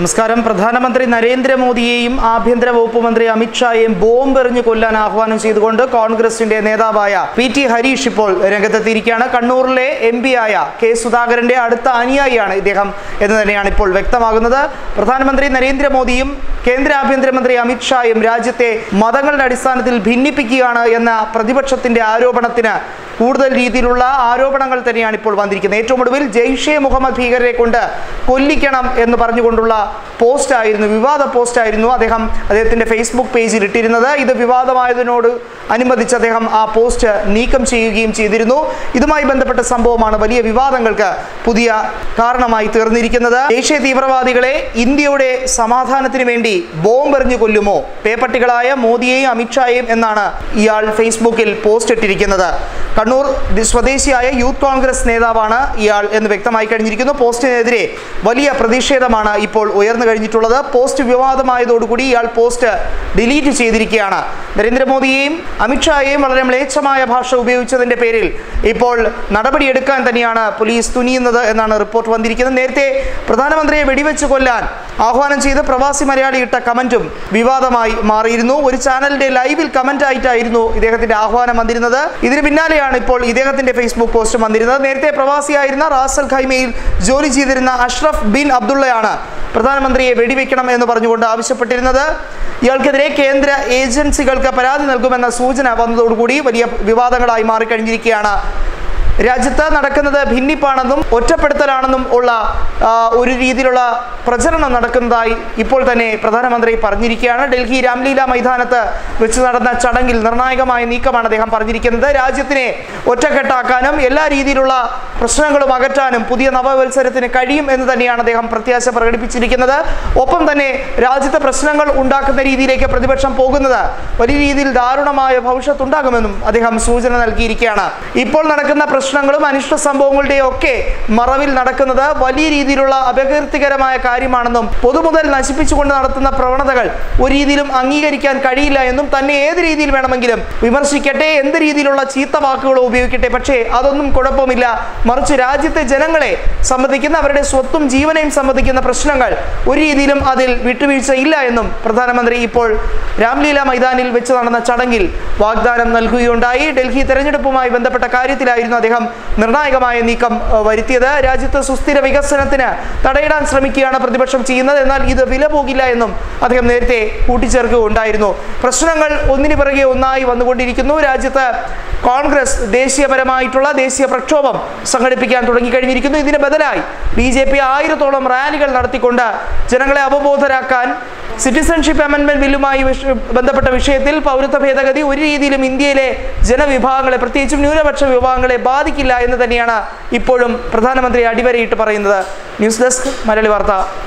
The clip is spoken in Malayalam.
നമസ്കാരം പ്രധാനമന്ത്രി നരേന്ദ്രമോദിയെയും ആഭ്യന്തര വകുപ്പ് മന്ത്രി അമിത്ഷായെയും ബോംബെറിഞ്ഞ് കൊല്ലാൻ ആഹ്വാനം ചെയ്തുകൊണ്ട് കോൺഗ്രസിന്റെ നേതാവായ പി ടി ഹരീഷ് ഇപ്പോൾ രംഗത്തെത്തിയിരിക്കുകയാണ് കണ്ണൂരിലെ എം പി ആയ കെ സുധാകരന്റെ അടുത്ത അനുയായിയാണ് ഇദ്ദേഹം എന്ന് തന്നെയാണ് ഇപ്പോൾ വ്യക്തമാകുന്നത് പ്രധാനമന്ത്രി നരേന്ദ്രമോദിയും കേന്ദ്ര ആഭ്യന്തരമന്ത്രി അമിത്ഷായും രാജ്യത്തെ മതങ്ങളുടെ അടിസ്ഥാനത്തിൽ ഭിന്നിപ്പിക്കുകയാണ് എന്ന പ്രതിപക്ഷത്തിന്റെ ആരോപണത്തിന് കൂടുതൽ രീതിയിലുള്ള ആരോപണങ്ങൾ തന്നെയാണ് ഇപ്പോൾ വന്നിരിക്കുന്നത് ഏറ്റവും ഒടുവിൽ ജെയ്ഷെ മുഹമ്മദ് ഭീകരരെ കൊണ്ട് കൊല്ലിക്കണം എന്ന് പറഞ്ഞുകൊണ്ടുള്ള പോസ്റ്റ് ആയിരുന്നു വിവാദ പോസ്റ്റ് ആയിരുന്നു അദ്ദേഹം അദ്ദേഹത്തിന്റെ ഫേസ്ബുക്ക് പേജിൽ ഇട്ടിരുന്നത് ഇത് വിവാദമായതിനോട് അനുബന്ധിച്ച് അദ്ദേഹം ആ പോസ്റ്റ് നീക്കം ചെയ്യുകയും ചെയ്തിരുന്നു ഇതുമായി ബന്ധപ്പെട്ട സംഭവമാണ് വലിയ വിവാദങ്ങൾക്ക് പുതിയ കാരണമായി തീർന്നിരിക്കുന്നത് ദേശീയ തീവ്രവാദികളെ ഇന്ത്യയുടെ സമാധാനത്തിന് വേണ്ടി ബോംബെറിഞ്ഞു കൊല്ലുമോ പേപ്പട്ടികളായ മോദിയെയും അമിത്ഷായെയും എന്നാണ് ഇയാൾ ഫേസ്ബുക്കിൽ പോസ്റ്റ് ഇട്ടിരിക്കുന്നത് കണ്ണൂർ ദി- സ്വദേശിയായ യൂത്ത് കോൺഗ്രസ് നേതാവാണ് ഇയാൾ എന്ന് വ്യക്തമായി കഴിഞ്ഞിരിക്കുന്നു പോസ്റ്റിനെതിരെ വലിയ പ്രതിഷേധമാണ് ഇപ്പോൾ ഉയർന്നു കഴിഞ്ഞിട്ടുള്ളത് പോസ്റ്റ് വിവാദമായതോടുകൂടി ഇയാൾ പോസ്റ്റ് ഡിലീറ്റ് ചെയ്തിരിക്കുകയാണ് നരേന്ദ്രമോദിയെയും അമിത്ഷായെയും വളരെ മ്ലേച്ഛമായ ഭാഷ ഉപയോഗിച്ചതിന്റെ പേരിൽ ഇപ്പോൾ നടപടിയെടുക്കാൻ തന്നെയാണ് പോലീസ് തുനിയുന്നത് എന്നാണ് റിപ്പോർട്ട് വന്നിരിക്കുന്നത് നേരത്തെ പ്രധാനമന്ത്രിയെ വെടിവെച്ച് കൊല്ലാൻ ആഹ്വാനം ചെയ്ത് പ്രവാസി മലയാളി ഇട്ട കമന്റും വിവാദമായി മാറിയിരുന്നു ഒരു ചാനലിന്റെ ലൈവിൽ കമന്റ് ആയിട്ടായിരുന്നു ഇദ്ദേഹത്തിന്റെ ആഹ്വാനം വന്നിരുന്നത് ഇതിന് പിന്നാലെയാണ് ഇപ്പോൾ ഇദ്ദേഹത്തിന്റെ ഫേസ്ബുക്ക് പോസ്റ്റ് വന്നിരുന്നത് നേരത്തെ പ്രവാസിയായിരുന്ന റാസൽ ഖൈമയിൽ ജോലി ചെയ്തിരുന്ന അഷ്റഫ് ബിൻ അബ്ദുള്ളയാണ് പ്രധാനമന്ത്രിയെ വെടിവെക്കണം എന്ന് പറഞ്ഞുകൊണ്ട് ആവശ്യപ്പെട്ടിരുന്നത് ഇയാൾക്കെതിരെ കേന്ദ്ര ഏജൻസികൾക്ക് പരാതി നൽകുമെന്ന സൂചന വന്നതോടുകൂടി വലിയ വിവാദങ്ങളായി മാറിക്കഴിഞ്ഞിരിക്കുകയാണ് രാജ്യത്ത് നടക്കുന്നത് ഭിന്നിപ്പാണെന്നും ഒറ്റപ്പെടുത്തലാണെന്നും ഉള്ള ആ, ഒരു രീതിയിലുള്ള പ്രചരണം നടക്കുന്നതായി ഇപ്പോൾ തന്നെ പ്രധാനമന്ത്രി പറഞ്ഞിരിക്കുകയാണ് ഡൽഹി രാംലീല മൈതാനത്ത് വെച്ച് നടന്ന ചടങ്ങിൽ നിർണായകമായ നീക്കമാണ് അദ്ദേഹം പറഞ്ഞിരിക്കുന്നത് രാജ്യത്തിനെ ഒറ്റക്കെട്ടാക്കാനും എല്ലാ രീതിയിലുള്ള പ്രശ്നങ്ങളും അകറ്റാനും പുതിയ നവവത്സരത്തിന് കഴിയും എന്ന് തന്നെയാണ് അദ്ദേഹം പ്രത്യാശ പ്രകടിപ്പിച്ചിരിക്കുന്നത് ഒപ്പം തന്നെ രാജ്യത്തെ പ്രശ്നങ്ങൾ ഉണ്ടാക്കുന്ന രീതിയിലേക്ക് പ്രതിപക്ഷം പോകുന്നത് വലിയ രീതിയിൽ ദാരുണമായ ഭവിഷ്യത്ത് ഉണ്ടാകുമെന്നും അദ്ദേഹം സൂചന നൽകിയിരിക്കുകയാണ് ഇപ്പോൾ നടക്കുന്ന പ്രശ്നങ്ങളും അനിഷ്ട സംഭവങ്ങളുടെയും ഒക്കെ മറവിൽ നടക്കുന്നത് വലിയ രീതിയിലുള്ള അപകീർത്തികരമായ കാര്യമാണെന്നും പൊതുമുതൽ നശിപ്പിച്ചുകൊണ്ട് നടത്തുന്ന പ്രവണതകൾ ഒരു രീതിയിലും അംഗീകരിക്കാൻ കഴിയില്ല എന്നും തന്നെ ഏത് രീതിയിൽ വേണമെങ്കിലും വിമർശിക്കട്ടെ എന്ത് രീതിയിലുള്ള ചീത്ത വാക്കുകളോ ഉപയോഗിക്കട്ടെ പക്ഷേ അതൊന്നും കുഴപ്പമില്ല മറിച്ച് രാജ്യത്തെ ജനങ്ങളെ സംബന്ധിക്കുന്ന അവരുടെ സ്വത്തും ജീവനെയും സംബന്ധിക്കുന്ന പ്രശ്നങ്ങൾ ഒരു രീതിയിലും അതിൽ വിട്ടുവീഴ്ച ഇല്ല എന്നും പ്രധാനമന്ത്രി ഇപ്പോൾ രാംലീല മൈതാനിൽ വെച്ച് നടന്ന ചടങ്ങിൽ വാഗ്ദാനം നൽകുകയുണ്ടായി ഡൽഹി തെരഞ്ഞെടുപ്പുമായി ബന്ധപ്പെട്ട കാര്യത്തിലായിരുന്നു അദ്ദേഹം നിർണായകമായ നീക്കം ഏഹ്, വരുത്തിയത് രാജ്യത്ത് സുസ്ഥിര വികസനത്തിന് തടയിടാൻ ശ്രമിക്കുകയാണ് പ്രതിപക്ഷം ചെയ്യുന്നത് എന്നാൽ ഇത് വില പോകില്ല എന്നും അദ്ദേഹം നേരത്തെ കൂട്ടിച്ചേർക്കുകയുണ്ടായിരുന്നു പ്രശ്നങ്ങൾ ഒന്നിനു പിറകെ ഒന്നായി വന്നുകൊണ്ടിരിക്കുന്നു രാജ്യത്ത് കോൺഗ്രസ് ദേശീയപരമായിട്ടുള്ള ദേശീയ പ്രക്ഷോഭം സംഘടിപ്പിക്കാൻ തുടങ്ങിക്കഴിഞ്ഞിരിക്കുന്നു ഇതിന് ബദലായി ബി ജെ പി ആയിരത്തോളം റാലികൾ നടത്തിക്കൊണ്ട് ജനങ്ങളെ അവബോധരാക്കാൻ സിറ്റിസൺഷിപ്പ് അമെൻമെന്റ് ബില്ലുമായി വിഷ- ബന്ധപ്പെട്ട വിഷയത്തിൽ പൗരത്വ ഭേദഗതി ഒരു രീതിയിലും ഇന്ത്യയിലെ ജനവിഭാഗങ്ങളെ പ്രത്യേകിച്ചും ന്യൂനപക്ഷ വിഭാഗങ്ങളെ ബാധിക്കില്ല എന്ന് തന്നെയാണ് ഇപ്പോഴും പ്രധാനമന്ത്രി അടിവരയിട്ട് പറയുന്നത് ന്യൂസ് ഡെസ്ക് മലയാളി വാർത്ത